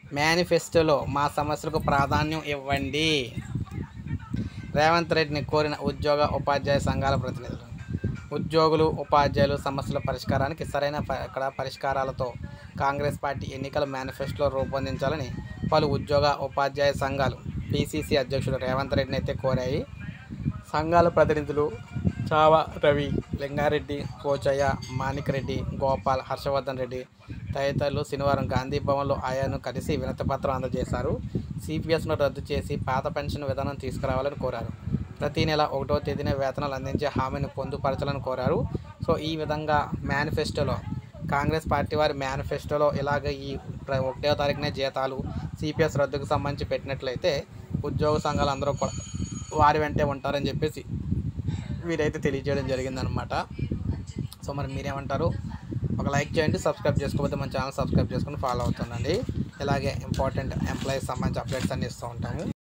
మేనిఫెస్టోలో మా సమస్యలకు ప్రాధాన్యం ఇవ్వండి రేవంత్ రెడ్డిని కోరిన ఉద్యోగ ఉపాధ్యాయ సంఘాల ప్రతినిధులు ఉద్యోగులు ఉపాధ్యాయులు సమస్యల పరిష్కారానికి సరైన ప- ఇక్కడ పరిష్కారాలతో కాంగ్రెస్ పార్టీ ఎన్నికల మేనిఫెస్టోలో రూపొందించాలని పలు ఉద్యోగ ఉపాధ్యాయ సంఘాలు పిసిసి అధ్యక్షుడు రేవంత్ రెడ్డిని అయితే కోరాయి సంఘాల ప్రతినిధులు చావా రవి లింగారెడ్డి పోచయ్య మాణిక్ రెడ్డి గోపాల్ హర్షవర్ధన్ రెడ్డి తదితరులు శనివారం గాంధీ భవన్లో ఆయన్ను కలిసి వినతిపత్రం అందజేశారు సిపిఎస్ను రద్దు చేసి పాత పెన్షన్ విధానం తీసుకురావాలని కోరారు ప్రతి నెల ఒకటో తేదీన వేతనాలు అందించే హామీని పొందుపరచాలని కోరారు సో ఈ విధంగా మేనిఫెస్టోలో కాంగ్రెస్ పార్టీ వారి మేనిఫెస్టోలో ఇలాగ ఈ ప్ర- ఒకటో తారీఖునే జీతాలు సిపిఎస్ రద్దుకు సంబంధించి పెట్టినట్లయితే ఉద్యోగ సంఘాలు అందరూ కూడా వారి వెంటే ఉంటారని చెప్పేసి వీరైతే తెలియజేయడం జరిగిందనమాట సో మరి మీరేమంటారు ఒక లైక్ చేయండి సబ్స్క్రైబ్ చేసుకోకపోతే మన ఛానల్ సబ్స్క్రైబ్ చేసుకుని ఫాలో అవుతుండండి ఇలాగే ఇంపార్టెంట్ ఎంప్లాయీస్ సంబంధించి అప్డేట్స్ అన్ని ఇస్తూ ఉంటాము